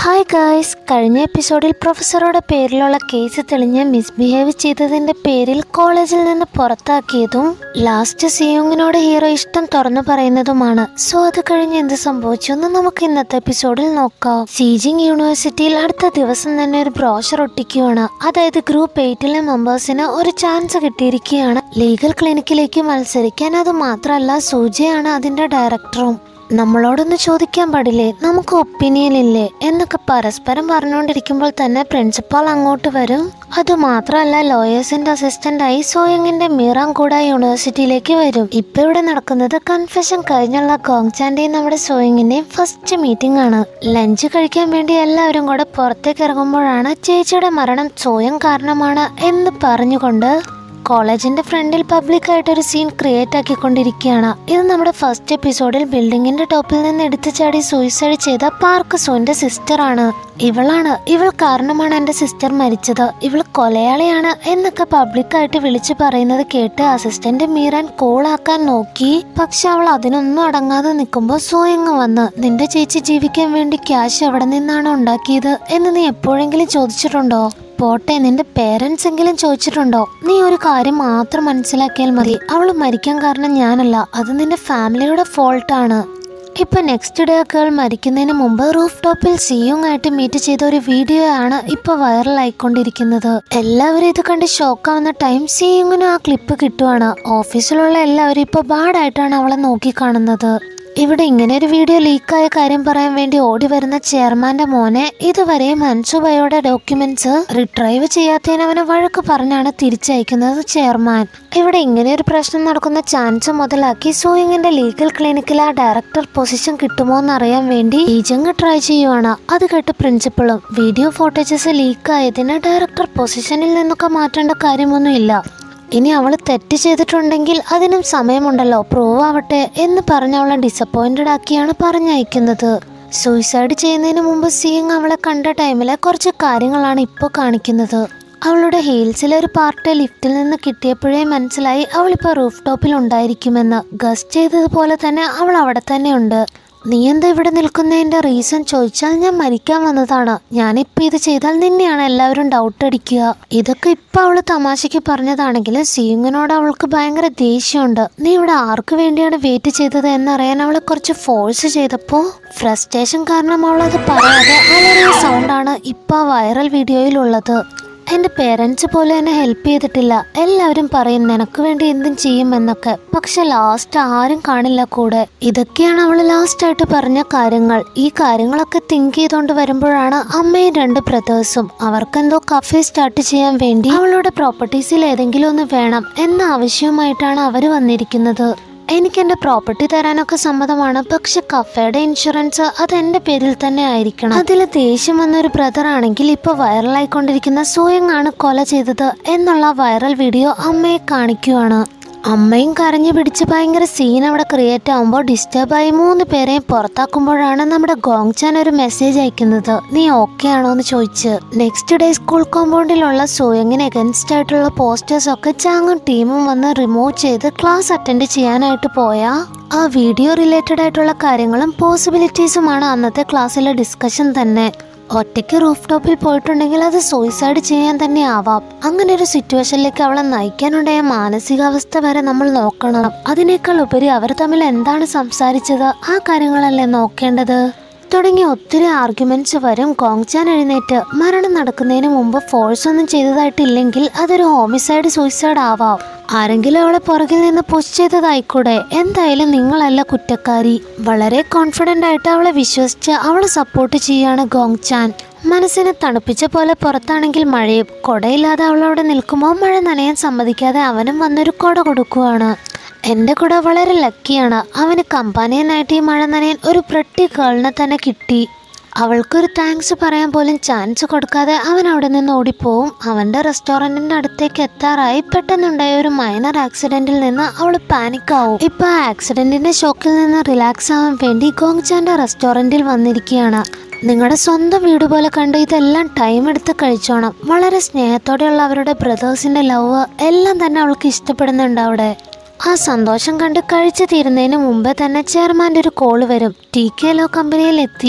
hi guys കഴിഞ്ഞ എപ്പിസോഡിൽ പ്രൊഫസറുടെ പേരിലുള്ള കേസ് തെളിഞ്ഞ് മിസ്ബിഹേവ് ചെയ്തതിന്റെ പേരിൽ കോളേജിൽ നിന്ന് പുറത്താക്കിയതും ലാസ്റ്റ് സിയോങ്ങിനോട് ഹീറോ ഇഷ്ടം തുറന്നു പറയുന്നതുമാണ് സോ അത് കഴിഞ്ഞ് എന്ത് സംഭവിച്ചു എന്ന് നമുക്ക് ഇന്നത്തെ എപ്പിസോഡിൽ നോക്കാം സീജിങ് യൂണിവേഴ്സിറ്റിയിൽ അടുത്ത ദിവസം തന്നെ ഒരു ബ്രോഷർ ഒട്ടിക്കുകയാണ് അതായത് ഗ്രൂപ്പ് എയ്റ്റിലെ മെമ്പേഴ്സിന് ഒരു ചാൻസ് കിട്ടിയിരിക്കുകയാണ് ലീഗൽ ക്ലിനിക്കിലേക്ക് മത്സരിക്കാൻ അത് മാത്രമല്ല സൂജയാണ് അതിന്റെ ഡയറക്ടറും നമ്മളോടൊന്ന് ചോദിക്കാൻ പാടില്ലേ നമുക്ക് ഒപ്പീനിയൻ ഇല്ലേ എന്നൊക്കെ പരസ്പരം പറഞ്ഞുകൊണ്ടിരിക്കുമ്പോൾ തന്നെ പ്രിൻസിപ്പാൾ അങ്ങോട്ട് വരും അത് മാത്രമല്ല ലോയേഴ്സിന്റെ അസിസ്റ്റന്റായി സോയങ്ങിന്റെ മീറാങ്കൂട യൂണിവേഴ്സിറ്റിയിലേക്ക് വരും ഇപ്പൊ ഇവിടെ നടക്കുന്നത് കൺഫെഷൻ കഴിഞ്ഞുള്ള ഗോങ്ചാന്റെയും നമ്മുടെ സോയിങ്ങിന്റെയും ഫസ്റ്റ് മീറ്റിംഗ് ആണ് ലഞ്ച് കഴിക്കാൻ വേണ്ടി എല്ലാവരും കൂടെ പുറത്തേക്ക് ഇറങ്ങുമ്പോഴാണ് ചേച്ചിയുടെ മരണം സോയം കാരണമാണ് എന്ന് പറഞ്ഞുകൊണ്ട് കോളേജിന്റെ ഫ്രണ്ടിൽ പബ്ലിക്കായിട്ട് ഒരു സീൻ ക്രിയേറ്റ് ആക്കിക്കൊണ്ടിരിക്കുകയാണ് ഇത് നമ്മുടെ ഫസ്റ്റ് എപ്പിസോഡിൽ ബിൽഡിങ്ങിന്റെ ടോപ്പിൽ നിന്ന് എടുത്തു ചാടി സൂയിസൈഡ് ചെയ്ത പാർക്ക് സോന്റെ സിസ്റ്റർ ആണ് ഇവളാണ് ഇവൾ കാരണമാണ് എന്റെ സിസ്റ്റർ മരിച്ചത് ഇവൾ കൊലയാളിയാണ് എന്നൊക്കെ പബ്ലിക്കായിട്ട് വിളിച്ചു പറയുന്നത് കേട്ട് അസിസ്റ്റന്റ് മീറാൻ കോളാക്കാൻ നോക്കി പക്ഷെ അവൾ അതിനൊന്നും അടങ്ങാതെ നിൽക്കുമ്പോൾ സോയങ്ങ് വന്ന് നിന്റെ ചേച്ചി ജീവിക്കാൻ വേണ്ടി ക്യാഷ് എവിടെ നിന്നാണ് ഉണ്ടാക്കിയത് എന്ന് നീ എപ്പോഴെങ്കിലും ചോദിച്ചിട്ടുണ്ടോ പോട്ടെ നിന്റെ പേരൻസ് എങ്കിലും ചോദിച്ചിട്ടുണ്ടോ നീ ഒരു കാര്യം മാത്രം മനസ്സിലാക്കിയാൽ മതി അവൾ മരിക്കാൻ കാരണം ഞാനല്ല അത് നിന്റെ ഫാമിലിയുടെ ഫോൾട്ടാണ് ഇപ്പൊ നെക്സ്റ്റ് ഡേ ഗേൾ മരിക്കുന്നതിന് മുമ്പ് റൂഫ് ടോപ്പിൽ സിയും ആയിട്ട് മീറ്റ് ചെയ്ത ഒരു വീഡിയോ ആണ് ഇപ്പൊ വൈറലായിക്കൊണ്ടിരിക്കുന്നത് എല്ലാവരും ഇത് കണ്ട് ഷോക്കാവുന്ന ടൈം സിയുങ്ങിനും ആ ക്ലിപ്പ് കിട്ടുവാണ് ഓഫീസിലുള്ള എല്ലാവരും ഇപ്പൊ ബാഡായിട്ടാണ് അവളെ നോക്കിക്കാണുന്നത് ഇവിടെ ഇങ്ങനെ ഒരു വീഡിയോ ലീക്കായ കാര്യം പറയാൻ വേണ്ടി ഓടി വരുന്ന ചെയർമാന്റെ മോനെ ഇതുവരെ മൻസുബയുടെ ഡോക്യുമെന്റ്സ് റിട്രൈവ് ചെയ്യാത്തതിന് അവനെ വഴക്ക് പറഞ്ഞാണ് തിരിച്ചയക്കുന്നത് ചെയർമാൻ ഇവിടെ ഇങ്ങനെ ഒരു പ്രശ്നം നടക്കുന്ന ചാൻസ് മുതലാക്കി സൂയിങ്ങിന്റെ ലീഗൽ ക്ലിനിക്കിൽ ആ ഡയറക്ടർ പൊസിഷൻ കിട്ടുമോ എന്നറിയാൻ വേണ്ടി ഈജങ് ട്രൈ ചെയ്യുവാണ് അത് കേട്ട് പ്രിൻസിപ്പളും വീഡിയോ ഫോട്ടേജസ് ലീക്കായതിന് ഡയറക്ടർ പൊസിഷനിൽ നിന്നൊക്കെ മാറ്റേണ്ട കാര്യമൊന്നുമില്ല ഇനി അവൾ തെറ്റ് ചെയ്തിട്ടുണ്ടെങ്കിൽ അതിനും സമയമുണ്ടല്ലോ പ്രൂവ് ആവട്ടെ എന്ന് പറഞ്ഞ് അവളെ ഡിസപ്പോയിന്റഡ് ആക്കിയാണ് പറഞ്ഞയക്കുന്നത് സൂയിസൈഡ് ചെയ്യുന്നതിന് മുമ്പ് സീങ് അവളെ കണ്ട ടൈമിലെ കുറച്ച് കാര്യങ്ങളാണ് ഇപ്പോൾ കാണിക്കുന്നത് അവളുടെ ഹീൽസിലെ ഒരു പാർട്ട് ലിഫ്റ്റിൽ നിന്ന് കിട്ടിയപ്പോഴേ മനസ്സിലായി അവളിപ്പോൾ റൂഫ് ടോപ്പിൽ ഉണ്ടായിരിക്കുമെന്ന് ഗസ് ചെയ്തതുപോലെ തന്നെ അവൾ അവിടെ തന്നെ ഉണ്ട് നീ എന്താ ഇവിടെ നിൽക്കുന്നതിന്റെ റീസൺ ചോദിച്ചാൽ ഞാൻ മരിക്കാൻ വന്നതാണ് ഞാനിപ്പോ ഇത് ചെയ്താൽ നിന്നെയാണ് എല്ലാവരും ഡൗട്ട് അടിക്കുക ഇതൊക്കെ ഇപ്പൊ അവള് തമാശക്ക് പറഞ്ഞതാണെങ്കിൽ സീങ്ങിനോട് അവൾക്ക് ഭയങ്കര ദേഷ്യമുണ്ട് നീ ഇവിടെ ആർക്ക് വേണ്ടിയാണ് വെയിറ്റ് ചെയ്തത് എന്നറിയാൻ അവളെ കുറച്ച് ഫോഴ്സ് ചെയ്തപ്പോ ഫ്രസ്ട്രേഷൻ കാരണം അവൾ അത് പറയാതെ അലറിയ സൗണ്ടാണ് ഇപ്പൊ വൈറൽ വീഡിയോയിലുള്ളത് എന്റെ പേരൻസ് പോലും എന്നെ ഹെൽപ്പ് ചെയ്തിട്ടില്ല എല്ലാവരും പറയും നിനക്ക് വേണ്ടി എന്തും ചെയ്യുമെന്നൊക്കെ പക്ഷെ ലാസ്റ്റ് ആരും കാണില്ല കൂടെ ഇതൊക്കെയാണ് അവൾ ലാസ്റ്റ് ആയിട്ട് പറഞ്ഞ കാര്യങ്ങൾ ഈ കാര്യങ്ങളൊക്കെ തിങ്ക് ചെയ്തുകൊണ്ട് വരുമ്പോഴാണ് അമ്മയും രണ്ട് ബ്രദേഴ്സും അവർക്കെന്തോ കഫേ സ്റ്റാർട്ട് ചെയ്യാൻ വേണ്ടി അവളുടെ പ്രോപ്പർട്ടീസിൽ ഏതെങ്കിലും ഒന്ന് വേണം എന്ന ആവശ്യവുമായിട്ടാണ് അവർ വന്നിരിക്കുന്നത് എനിക്ക് എൻ്റെ പ്രോപ്പർട്ടി തരാനൊക്കെ സമ്മതമാണ് പക്ഷെ കഫേയുടെ ഇൻഷുറൻസ് അത് എൻ്റെ പേരിൽ തന്നെ ആയിരിക്കണം അതിൽ ദേഷ്യം വന്ന ഒരു ബ്രദർ ആണെങ്കിൽ ഇപ്പൊ വൈറലായിക്കൊണ്ടിരിക്കുന്ന സോയങ് ആണ് കൊല ചെയ്തത് എന്നുള്ള വൈറൽ വീഡിയോ അമ്മയെ കാണിക്കുവാണ് അമ്മയും കരഞ്ഞു പിടിച്ച് ഭയങ്കര സീൻ അവിടെ ക്രിയേറ്റ് ആവുമ്പോൾ ഡിസ്റ്റർബായി മൂന്ന് പേരെയും പുറത്താക്കുമ്പോഴാണ് നമ്മുടെ ഗോങ്ചാൻ ഒരു മെസ്സേജ് അയക്കുന്നത് നീ ഓക്കെ ആണോ എന്ന് ചോദിച്ച് നെക്സ്റ്റ് ഡേ സ്കൂൾ കോമ്പൗണ്ടിലുള്ള സോയങ്ങിന് എഗൻസ്റ്റ് ആയിട്ടുള്ള പോസ്റ്റേഴ്സ് ഒക്കെ ചാങ്ങും ടീമും വന്ന് റിമൂവ് ചെയ്ത് ക്ലാസ് അറ്റൻഡ് ചെയ്യാനായിട്ട് പോയാ ആ വീഡിയോ റിലേറ്റഡ് ആയിട്ടുള്ള കാര്യങ്ങളും പോസിബിലിറ്റീസുമാണ് അന്നത്തെ ക്ലാസ്സിലെ ഡിസ്കഷൻ തന്നെ ഒറ്റയ്ക്ക് റൂഫ് ടോപ്പിൽ പോയിട്ടുണ്ടെങ്കിൽ അത് സൂയിസൈഡ് ചെയ്യാൻ തന്നെ ആവാം അങ്ങനെ ഒരു സിറ്റുവേഷനിലേക്ക് അവളെ നയിക്കാനുണ്ടായ മാനസികാവസ്ഥ വരെ നമ്മൾ നോക്കണം അതിനേക്കാൾ ഉപരി അവർ തമ്മിൽ എന്താണ് സംസാരിച്ചത് ആ കാര്യങ്ങളല്ലേ നോക്കേണ്ടത് തുടങ്ങിയ ഒത്തിരി ആർഗ്യുമെന്റ്സ് വരും കോങ്ചാൻ എഴുന്നേറ്റ് മരണം നടക്കുന്നതിന് മുമ്പ് ഫോഴ്സ് ഒന്നും ചെയ്തതായിട്ടില്ലെങ്കിൽ അതൊരു ഹോമിസൈഡ് സൂയിസൈഡ് ആവാം ആരെങ്കിലും അവളെ പുറകിൽ നിന്ന് പുഷ് ചെയ്തതായിക്കൂടെ എന്തായാലും നിങ്ങളല്ല കുറ്റക്കാരി വളരെ കോൺഫിഡന്റ് ആയിട്ട് അവളെ വിശ്വസിച്ച് അവളെ സപ്പോർട്ട് ചെയ്യാണ് ഗോങ്ചാൻ മനസ്സിനെ തണുപ്പിച്ച പോലെ പുറത്താണെങ്കിൽ മഴയും കൊടയില്ലാതെ അവളവിടെ നിൽക്കുമ്പോൾ മഴ നനയാൻ സമ്മതിക്കാതെ അവനും വന്നൊരു കൊട കൊടുക്കുവാണ് എൻ്റെ കൂടെ വളരെ ലക്കിയാണ് അവന് കമ്പാനിയനായിട്ട് ഈ മഴ നനയാൻ ഒരു പ്രട്ടി ഗേളിനെ തന്നെ കിട്ടി അവൾക്കൊരു താങ്ക്സ് പറയാൻ പോലും ചാൻസ് കൊടുക്കാതെ അവൻ അവിടെ നിന്ന് ഓടിപ്പോവും അവൻ്റെ റെസ്റ്റോറൻറ്റിൻ്റെ അടുത്തേക്ക് എത്താറായി പെട്ടെന്നുണ്ടായ ഒരു മൈനർ ആക്സിഡൻറ്റിൽ നിന്ന് അവൾ പാനിക് ആവും ഇപ്പൊ ആ ആക്സിഡന്റിന്റെ ഷോക്കിൽ നിന്ന് റിലാക്സ് ആവാൻ വേണ്ടി ഗോങ്ചാന്റെ റെസ്റ്റോറൻറ്റിൽ വന്നിരിക്കുകയാണ് നിങ്ങളുടെ സ്വന്തം വീട് പോലെ കണ്ട് ഇതെല്ലാം ടൈം എടുത്ത് കഴിച്ചോണം വളരെ സ്നേഹത്തോടെയുള്ള അവരുടെ ബ്രദേഴ്സിന്റെ ലവ് എല്ലാം തന്നെ അവൾക്ക് ഇഷ്ടപ്പെടുന്നുണ്ട് അവിടെ ആ സന്തോഷം കണ്ട് കഴിച്ചു തീരുന്നതിന് മുമ്പേ തന്നെ ചെയർമാൻ്റെ ഒരു കോള് വരും ടി കെ ലോ കമ്പനിയിൽ എത്തി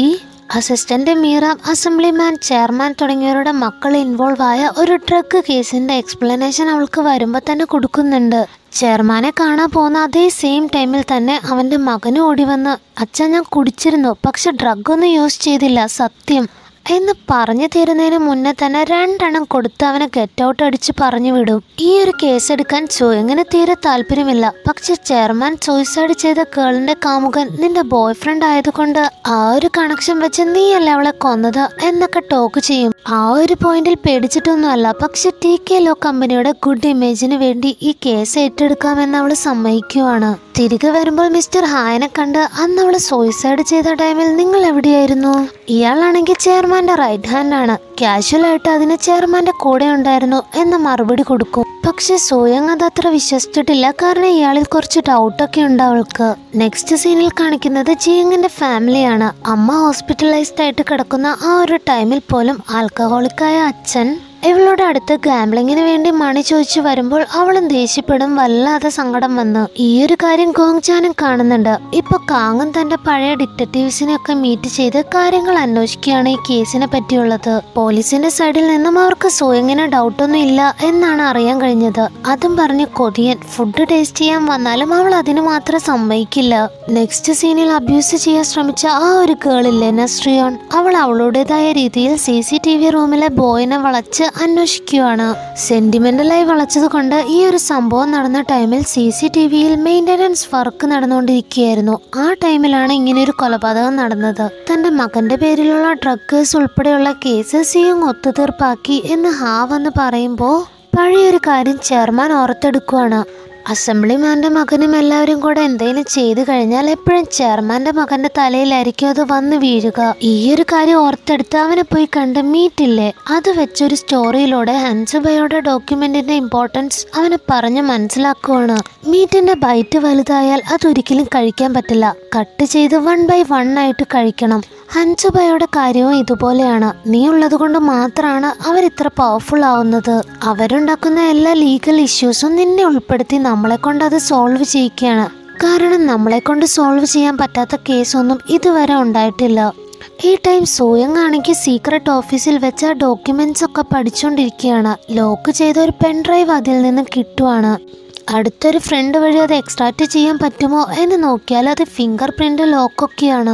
അസിസ്റ്റന്റ് മീറാം അസംബ്ലിമാൻ ചെയർമാൻ തുടങ്ങിയവരുടെ മക്കൾ ഇൻവോൾവ് ആയ ഒരു ഡ്രഗ് കേസിന്റെ എക്സ്പ്ലനേഷൻ അവൾക്ക് വരുമ്പോൾ തന്നെ കൊടുക്കുന്നുണ്ട് ചെയർമാനെ കാണാൻ പോകുന്ന അതേ സെയിം ടൈമിൽ തന്നെ അവന്റെ മകനും ഓടി വന്ന് അച്ഛൻ ഞാൻ കുടിച്ചിരുന്നു പക്ഷെ ഡ്രഗ് ഒന്നും യൂസ് ചെയ്തില്ല സത്യം എന്ന് പറഞ്ഞു തീരുന്നതിന് മുന്നേ തന്നെ രണ്ടെണ്ണം കൊടുത്ത് അവനെ ഗെറ്റ് ഔട്ട് അടിച്ച് പറഞ്ഞു വിടും ഈ ഒരു കേസ് എടുക്കാൻ ചോയങ്ങിന് തീരെ താല്പര്യമില്ല പക്ഷെ ചെയർമാൻ സൂയിസൈഡ് ചെയ്ത കേളിന്റെ കാമുകൻ നിന്റെ ബോയ് ഫ്രണ്ട് ആയതുകൊണ്ട് ആ ഒരു കണക്ഷൻ വെച്ച് നീയല്ല അവളെ കൊന്നത് എന്നൊക്കെ ടോക്ക് ചെയ്യും ആ ഒരു പോയിന്റിൽ പേടിച്ചിട്ടൊന്നുമല്ല പക്ഷെ T K law company good ഇമേജിന് വേണ്ടി ഈ കേസ് ഏറ്റെടുക്കാമെന്ന് അവൾ സമ്മതിക്കുവാണ് തിരികെ വരുമ്പോൾ മിസ്റ്റർ ഹായനെ കണ്ട് അന്ന് അവള് സൂയിസൈഡ് ചെയ്ത ടൈമിൽ നിങ്ങൾ എവിടെയായിരുന്നു ഇയാളാണെങ്കിൽ ചെയർമാന്റെ റൈറ്റ് ഹാൻഡ് ആണ് കാഷ്വൽ ആയിട്ട് അതിന് ചെയർമാന്റെ കൂടെ ഉണ്ടായിരുന്നു എന്ന മറുപടി കൊടുക്കും പക്ഷെ സോയങ് അത് അത്ര വിശ്വസിച്ചിട്ടില്ല കാരണം ഇയാളിൽ കുറച്ച് ഡൗട്ടൊക്കെ ഉണ്ട് അവൾക്ക് നെക്സ്റ്റ് സീനിൽ കാണിക്കുന്നത് ജിയങ്ങിന്റെ ഫാമിലിയാണ് അമ്മ ഹോസ്പിറ്റലൈസ്ഡ് ആയിട്ട് കിടക്കുന്ന ആ ഒരു ടൈമിൽ പോലും ആൽക്കഹോളിക്കായ അച്ഛൻ ഇവളുടെ അടുത്ത് ഗാംബ്ലിങ്ങിന് വേണ്ടി മണി ചോദിച്ചു വരുമ്പോൾ അവളും ദേഷ്യപ്പെടും വല്ലാതെ സങ്കടം വന്നു ഈ ഒരു കാര്യം ഗോങ് ചാനും കാണുന്നുണ്ട് ഇപ്പൊ കാങ്ങും തന്റെ പഴയ ഡിറ്റക്റ്റീവ്സിനെ ഒക്കെ മീറ്റ് ചെയ്ത് കാര്യങ്ങൾ അന്വേഷിക്കുകയാണ് ഈ കേസിനെ പറ്റിയുള്ളത് പോലീസിന്റെ സൈഡിൽ നിന്നും അവർക്ക് സോയങ്ങിന് ഡൗട്ടൊന്നും ഇല്ല എന്നാണ് അറിയാൻ കഴിഞ്ഞത് അതും പറഞ്ഞ് കൊതിയൻ ഫുഡ് ടേസ്റ്റ് ചെയ്യാൻ വന്നാലും അവൾ അതിന് മാത്രം സമ്മതിക്കില്ല നെക്സ്റ്റ് സീനിൽ അബ്യൂസ് ചെയ്യാൻ ശ്രമിച്ച ആ ഒരു ഗേളില്ലേ നസ്രിയോൺ അവൾ അവളുടേതായ രീതിയിൽ സി സി ടി വി റൂമിലെ ബോയിനെ വളച്ച് അന്വേഷിക്കുകയാണ് സെന്റിമെന്റലായി വളച്ചത് കൊണ്ട് ഈ ഒരു സംഭവം നടന്ന ടൈമിൽ സി സി ടി വിയിൽ മെയിൻ്റനൻസ് വർക്ക് നടന്നുകൊണ്ടിരിക്കുകയായിരുന്നു ആ ടൈമിലാണ് ഇങ്ങനെ ഒരു കൊലപാതകം നടന്നത് തന്റെ മകന്റെ പേരിലുള്ള ഡ്രഗ് കേസ് ഉൾപ്പെടെയുള്ള കേസ് സിയും ഒത്തുതീർപ്പാക്കി എന്ന് ഹാവ് എന്ന് പറയുമ്പോൾ പഴയൊരു കാര്യം ചെയർമാൻ ഓർത്തെടുക്കുവാണ് അസംബ്ലിമാന്റെ മകനും എല്ലാവരും കൂടെ എന്തെങ്കിലും ചെയ്തു കഴിഞ്ഞാൽ എപ്പോഴും ചെയർമാന്റെ മകന്റെ തലയിലായിരിക്കും അത് വന്ന് വീഴുക ഈ ഒരു കാര്യം ഓർത്തെടുത്ത് അവനെ പോയി കണ്ട് മീറ്റില്ലേ അത് വെച്ചൊരു സ്റ്റോറിയിലൂടെ ഹൻസുബയുടെ ഡോക്യുമെന്റിന്റെ ഇമ്പോർട്ടൻസ് അവനെ പറഞ്ഞ് മനസ്സിലാക്കുവാണ് മീറ്റിന്റെ ബൈറ്റ് വലുതായാൽ അതൊരിക്കലും കഴിക്കാൻ പറ്റില്ല കട്ട് ചെയ്ത് വൺ ബൈ വൺ ആയിട്ട് കഴിക്കണം ഹൻസുബയുടെ കാര്യവും ഇതുപോലെയാണ് നീ ഉള്ളത് കൊണ്ട് മാത്രമാണ് അവർ ഇത്ര പവർഫുൾ ആവുന്നത് അവരുണ്ടാക്കുന്ന എല്ലാ ലീഗൽ ഇഷ്യൂസും നിന്നെ ഉൾപ്പെടുത്തി നമ്മളെ കൊണ്ട് അത് സോൾവ് ചെയ്യിക്കുകയാണ് കാരണം നമ്മളെ കൊണ്ട് സോൾവ് ചെയ്യാൻ പറ്റാത്ത കേസൊന്നും ഇതുവരെ ഉണ്ടായിട്ടില്ല ഈ ടൈം സോയങ് ആണെങ്കിൽ സീക്രട്ട് ഓഫീസിൽ വെച്ച ഡോക്യുമെന്റ്സ് ഒക്കെ പഠിച്ചുകൊണ്ടിരിക്കുകയാണ് ലോക്ക് ചെയ്ത ഒരു പെൻ ഡ്രൈവ് അതിൽ നിന്ന് കിട്ടുവാണ് അടുത്തൊരു ഫ്രണ്ട് വഴി അത് എക്സ്ട്രാക്ട് ചെയ്യാൻ പറ്റുമോ എന്ന് നോക്കിയാൽ അത് ഫിംഗർ പ്രിന്റ് ലോക്കൊക്കെയാണ്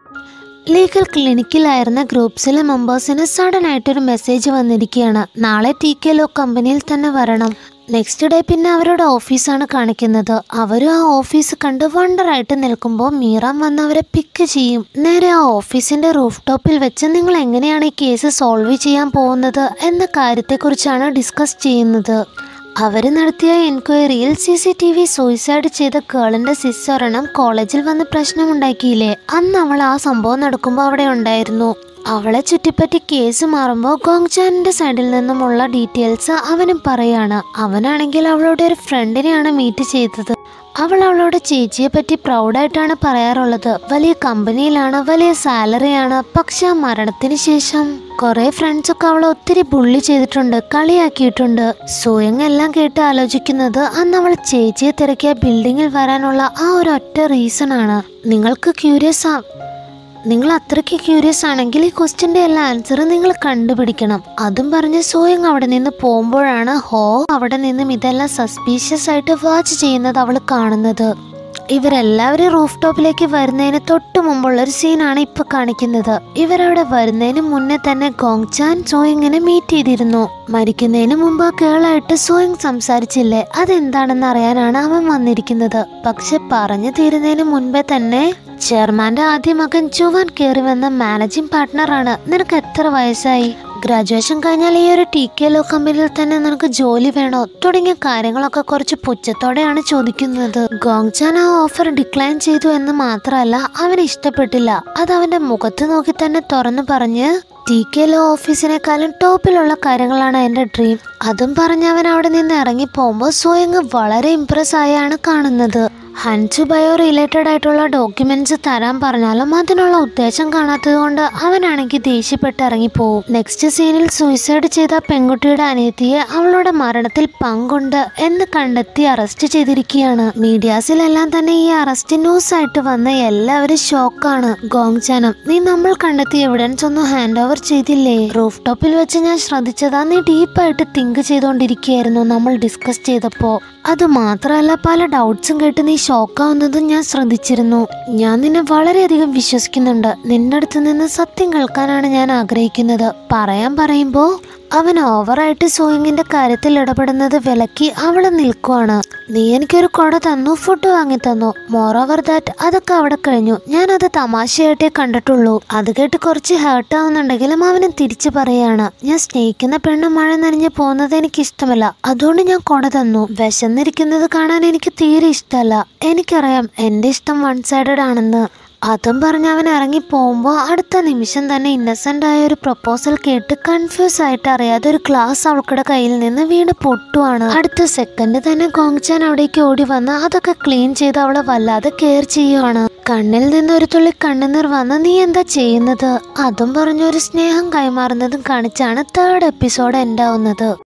ലീഗൽ ക്ലിനിക്കിലായിരുന്ന ഗ്രൂപ്പ്സിലെ മെമ്പേഴ്സിന് സഡൻ ആയിട്ടൊരു മെസ്സേജ് വന്നിരിക്കുകയാണ് നാളെ ടി കെ ലോ കമ്പനിയിൽ തന്നെ വരണം നെക്സ്റ്റ് ഡേ പിന്നെ അവരുടെ ഓഫീസാണ് കാണിക്കുന്നത് അവരും ആ ഓഫീസ് കണ്ട് വണ്ടറായിട്ട് നിൽക്കുമ്പോൾ മീറാം വന്ന് അവരെ പിക്ക് ചെയ്യും നേരെ ആ ഓഫീസിന്റെ റൂഫ് ടോപ്പിൽ വെച്ച് നിങ്ങൾ എങ്ങനെയാണ് ഈ കേസ് സോൾവ് ചെയ്യാൻ പോകുന്നത് എന്ന കാര്യത്തെക്കുറിച്ചാണ് ഡിസ്കസ് ചെയ്യുന്നത് അവർ നടത്തിയ എൻക്വയറിയിൽ C C T V suicide ചെയ്ത കേളിന്റെ സിസ്റ്ററെണ്ണം കോളേജിൽ വന്ന് പ്രശ്നമുണ്ടാക്കിയില്ലേ അന്ന് അവൾ ആ സംഭവം നടക്കുമ്പോൾ അവിടെ ഉണ്ടായിരുന്നു അവളെ ചുറ്റിപ്പറ്റി കേസ് മാറുമ്പോൾ ഗോങ്ചാനിന്റെ സൈഡിൽ നിന്നുമുള്ള ഡീറ്റെയിൽസ് അവനും പറയാണ് അവനാണെങ്കിൽ അവളുടെ ഒരു ഫ്രണ്ടിനെയാണ് മീറ്റ് ചെയ്തത് അവൾ അവളുടെ ചേച്ചിയെ പറ്റി പ്രൗഡായിട്ടാണ് പറയാറുള്ളത് വലിയ കമ്പനിയിലാണ് വലിയ സാലറിയാണ് പക്ഷെ ആ മരണത്തിന് ശേഷം കുറെ ഫ്രണ്ട്സ് ഒക്കെ അവളെ ഒത്തിരി ബുള്ളി ചെയ്തിട്ടുണ്ട് കളിയാക്കിയിട്ടുണ്ട് സ്വയം എല്ലാം കേട്ട് ആലോചിക്കുന്നത് അന്ന് അവൾ ചേച്ചിയെ തിരക്കിയ ബിൽഡിങ്ങിൽ വരാനുള്ള ആ ഒരു ഒറ്റ റീസൺ ആണ് നിങ്ങൾക്ക് ക്യൂരിയസ് ആ നിങ്ങൾ അത്രയ്ക്ക് ക്യൂരിയസ് ആണെങ്കിൽ ഈ ക്വസ്റ്റ്യൻ്റെ എല്ലാ ആൻസറും നിങ്ങൾ കണ്ടുപിടിക്കണം അതും പറഞ്ഞ് സോയങ് അവിടെ നിന്ന് പോകുമ്പോഴാണ് ഹോ അവിടെ നിന്നും ഇതെല്ലാം സസ്പീഷ്യസ് ആയിട്ട് വാച്ച് ചെയ്യുന്നത് അവൾ കാണുന്നത് ഇവരെല്ലാവരും റൂഫ് ടോപ്പിലേക്ക് വരുന്നതിന് തൊട്ട് മുമ്പുള്ള ഒരു സീനാണ് ഇപ്പൊ കാണിക്കുന്നത് ഇവരവിടെ വരുന്നതിന് മുന്നേ തന്നെ ഗോങ്ചാൻ സോയിങ്ങിനെ മീറ്റ് ചെയ്തിരുന്നു മരിക്കുന്നതിന് മുമ്പ് ആ കേളായിട്ട് സോയിങ് സംസാരിച്ചില്ലേ അതെന്താണെന്ന് അറിയാനാണ് അവൻ വന്നിരിക്കുന്നത് പക്ഷെ പറഞ്ഞു തീരുന്നതിന് മുൻപേ തന്നെ ചെയർമാന്റെ ആദ്യ മകൻ ജുവാൻ കയറി വന്ന മാനേജിംഗ് പാർട്ട്ണറാണ് നിനക്ക് എത്ര വയസ്സായി ഗ്രാജുവേഷൻ കഴിഞ്ഞാൽ ഈ ഒരു ടി കെ ലോ കമ്പനിയിൽ തന്നെ നിനക്ക് ജോലി വേണോ തുടങ്ങിയ കാര്യങ്ങളൊക്കെ കുറച്ച് പുച്ഛത്തോടെയാണ് ചോദിക്കുന്നത് ഗോങ്ചാൻ ആ ഓഫർ ഡിക്ലൈൻ ചെയ്തു എന്ന് മാത്രമല്ല അവന് ഇഷ്ടപ്പെട്ടില്ല അത് അവന്റെ മുഖത്ത് നോക്കി തന്നെ തുറന്നു പറഞ്ഞ് ടി കെ ലോ ഓഫീസിനേക്കാളും ടോപ്പിലുള്ള കാര്യങ്ങളാണ് എൻ്റെ ഡ്രീം അതും പറഞ്ഞ് അവൻ അവിടെ നിന്ന് ഇറങ്ങി പോകുമ്പോൾ സ്വയങ് വളരെ ഇംപ്രസ് ആയാണ് കാണുന്നത് ഹൻസു ബയോ റിലേറ്റഡ് ആയിട്ടുള്ള ഡോക്യുമെന്റ്സ് തരാൻ പറഞ്ഞാലും അതിനുള്ള ഉദ്ദേശം കാണാത്തത് കൊണ്ട് അവനാണെങ്കിൽ ദേഷ്യപ്പെട്ട് ഇറങ്ങിപ്പോവും നെക്സ്റ്റ് സീനിൽ സൂയിസൈഡ് ചെയ്ത പെൺകുട്ടിയുടെ അനിയത്തിയെ അവളുടെ മരണത്തിൽ പങ്കുണ്ട് എന്ന് കണ്ടെത്തി അറസ്റ്റ് ചെയ്തിരിക്കുകയാണ് മീഡിയാസിലെല്ലാം തന്നെ ഈ അറസ്റ്റ് ന്യൂസ് ആയിട്ട് വന്ന എല്ലാവരും ഷോക്കാണ് ഗോങ് ചാനം നീ നമ്മൾ കണ്ടെത്തിയ എവിഡൻസ് ഒന്നും ഹാൻഡ് ഓവർ ചെയ്തില്ലേ റൂഫ് ടോപ്പിൽ വെച്ച് ഞാൻ ശ്രദ്ധിച്ചതാ നീ ഡീപ്പായിട്ട് തിങ്ക് ചെയ്തുകൊണ്ടിരിക്കുകയായിരുന്നു നമ്മൾ ഡിസ്കസ് ചെയ്തപ്പോ അത് മാത്രമല്ല പല ഡൗട്ട്സും കേട്ട് നീ ഷോക്കാവുന്നതും ഞാൻ ശ്രദ്ധിച്ചിരുന്നു ഞാൻ നിന്നെ വളരെയധികം വിശ്വസിക്കുന്നുണ്ട് നിന്റെ അടുത്ത് നിന്ന് സത്യം കേൾക്കാനാണ് ഞാൻ ആഗ്രഹിക്കുന്നത് പറയാൻ പറയുമ്പോ അവൻ ഓവറായിട്ട് സൂയിങ്ങിന്റെ കാര്യത്തിൽ ഇടപെടുന്നത് വിലക്കി അവള് നിൽക്കുവാണ് നീ എനിക്കൊരു കൊട തന്നു ഫുഡ് വാങ്ങി തന്നു മോറോവർ ദാറ്റ് അതൊക്കെ അവിടെ കഴിഞ്ഞു ഞാൻ അത് തമാശയായിട്ടേ കണ്ടിട്ടുള്ളൂ അത് കേട്ട് കുറച്ച് ഹേർട്ട് ആവുന്നുണ്ടെങ്കിലും അവന് തിരിച്ചു പറയാണ് ഞാൻ സ്നേഹിക്കുന്ന പെണ്ണ് മഴ നനഞ്ഞ് പോകുന്നത് എനിക്ക് ഇഷ്ടമല്ല അതുകൊണ്ട് ഞാൻ കൊട തന്നു വിശന്നിരിക്കുന്നത് കാണാൻ എനിക്ക് തീരെ ഇഷ്ടമല്ല എനിക്കറിയാം എന്റെ ഇഷ്ടം വൺ സൈഡഡ് ആണെന്ന് അതും പറഞ്ഞ് അവൻ ഇറങ്ങി പോകുമ്പോൾ അടുത്ത നിമിഷം തന്നെ ഇന്നസെന്റ് ആയ ഒരു പ്രപ്പോസൽ കേട്ട് കൺഫ്യൂസ് ആയിട്ട് അറിയാതെ ഒരു ഗ്ലാസ് അവൾക്കുടെ കയ്യിൽ നിന്ന് വീണ് പൊട്ടുവാണ് അടുത്ത സെക്കൻഡ് തന്നെ ഗോങ്ചാൻ അവിടേക്ക് ഓടി വന്ന് അതൊക്കെ ക്ലീൻ ചെയ്ത് അവളെ വല്ലാതെ കെയർ ചെയ്യുവാണ് കണ്ണിൽ നിന്ന് ഒരു തുള്ളി കണ്ണുനീർ വന്ന് നീ എന്താ ചെയ്യുന്നത് അതും പറഞ്ഞൊരു സ്നേഹം കൈമാറുന്നതും കാണിച്ചാണ് തേർഡ് എപ്പിസോഡ് എൻഡാവുന്നത്